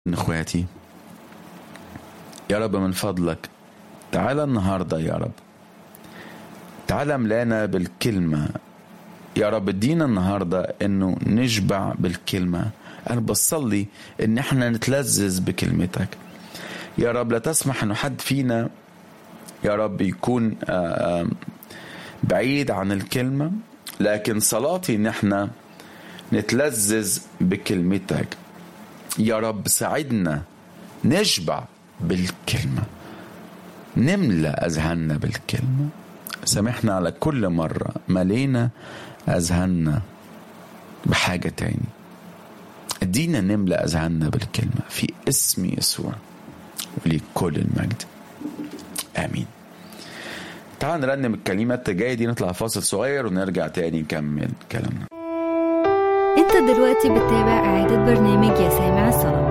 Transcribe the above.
اخواتي يا رب من فضلك تعال النهارده يا رب تعال املانا بالكلمه يا رب ادينا النهارده انه نشبع بالكلمه انا بصلي ان احنا نتلذذ بكلمتك يا رب لا تسمح انه حد فينا يا رب يكون آه، آه، بعيد عن الكلمه لكن صلاتي ان احنا نتلذذ بكلمتك يا رب ساعدنا نشبع بالكلمة نملأ أذهاننا بالكلمة سامحنا على كل مرة ملينا أذهاننا بحاجة تاني ادينا نملأ أذهاننا بالكلمة في اسم يسوع ولكل المجد آمين تعال نرنم الكلمات الجاية دي نطلع فاصل صغير ونرجع تاني نكمل كلامنا انت دلوقتي بتتابع اعادة برنامج يا سامع الصلاة